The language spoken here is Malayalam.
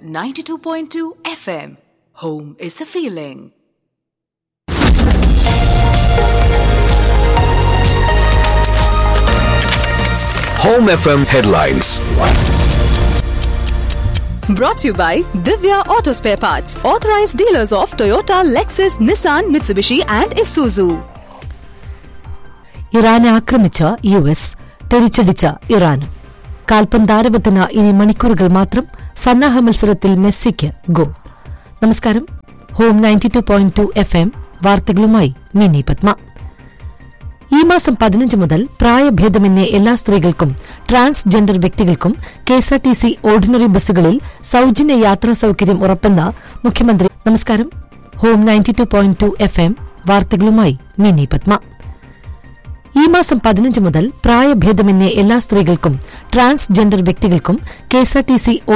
92.2 FM. Home is a feeling. Home FM headlines. Brought to you by Divya Auto Spare Parts, authorized dealers of Toyota, Lexus, Nissan, Mitsubishi, and Isuzu. ഇറാനെ ആക്രമിച്ച യു എസ് തിരിച്ചടിച്ച ഇറാനും കാൽപന്താരവത്തിന് ഇനി മണിക്കൂറുകൾ മാത്രം സന്നാഹ മത്സരത്തിൽ മെസ്സിക്ക് ഗോൾ നമസ്കാരം home ninety two point two F M വാർത്തകളുമായി മിനി പത്മ ഈ മാസം പതിനഞ്ച് മുതൽ പ്രായഭേദമന്യേ എല്ലാ സ്ത്രീകൾക്കും ട്രാൻസ്ജെൻഡർ വ്യക്തികൾക്കും കെഎസ്ആർടിസി ഓർഡിനറി ബസ്സുകളിൽ സൌജന്യ യാത്രാ സൌകര്യം ഉറപ്പെന്ന മുഖ്യമന്ത്രി നമസ്കാരം home ninety two point two F M വാർത്തകളുമായി മിനി പത്മ ഈ മാസം പതിനഞ്ച് മുതൽ പ്രായഭേദമന്യേ എല്ലാ സ്ത്രീകൾക്കും ട്രാൻസ്ജെൻഡർ വ്യക്തികൾക്കും കെഎസ്ആർടിസി